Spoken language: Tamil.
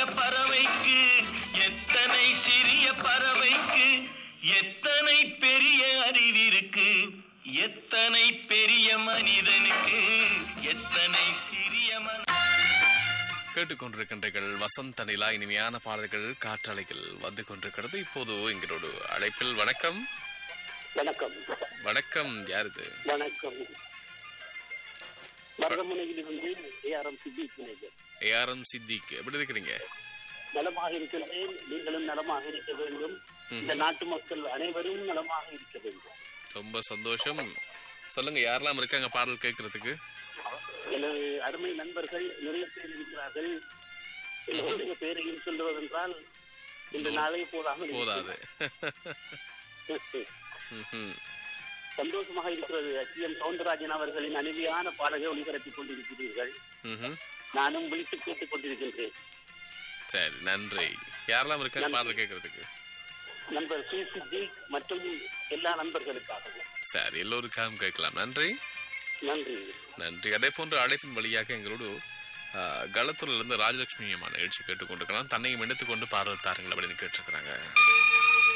பறவைக்கு எத்தனை சிறிய பறவைக்கு எத்தனை பெரிய அறிவிருக்கு எத்தனை பெரிய மனிதனுக்கு எத்தனை சிறிய மன கேட்டுக்கொண்டிருக்கின்றீர்கள் வசந்த நிலா இனிமையான பாடல்கள் காற்றலைகள் வந்து கொண்டிருக்கிறது இப்போது எங்களோட அழைப்பில் வணக்கம் வணக்கம் வணக்கம் யார் இது வணக்கம் மருதமுனையிலிருந்து ஏஆர்எம் சித்திக் விநாயகர் ஏஆர்எம் சித்திக் எப்படி இருக்கிறீங்க நலமாக இருக்கின்றேன் நீங்களும் நலமாக இருக்க வேண்டும் இந்த நாட்டு மக்கள் அனைவரும் நலமாக இருக்க வேண்டும் ரொம்ப சந்தோஷம் சொல்லுங்க யாரெல்லாம் இருக்காங்க பாடல் கேட்கறதுக்கு எனது அருமை நண்பர்கள் நிறைய பேர் இருக்கிறார்கள் எல்லோருடைய பேரையும் சொல்லுவதென்றால் இந்த நாளே போதாமல் போதாது இருக்கிறது. ம்ஹும். சந்தோஷமாக இருக்கிறது எம் சவுந்தரராஜன் அவர்களின் அருமையான பாடல்கள் ஒளிபரப்பிக் கொண்டிருக்கிறீர்கள் ம்ஹும். நானும் விழித்து கேட்டுக் கொண்டிருக்கின்றேன் சரி நன்றி யாரெல்லாம் இருக்காங்க பாடல் கேட்கறதுக்கு நண்பர் ஸ்ரீ சித்திக் மற்றும் எல்லா நண்பர்களுக்காகவும் சரி எல்லோருக்காகவும் கேட்கலாம் நன்றி நன்றி நன்றி அதே போன்ற அழைப்பின் வழியாக எங்களோடு களத்தூரிலிருந்து ராஜலட்சுமி அம்மா நிகழ்ச்சி கேட்டுக்கொண்டிருக்கலாம் தன்னையும் இணைத்துக் கொண்டு பாடல் தாருங்கள் அப்படின்னு கேட்டிருக்கிறாங்க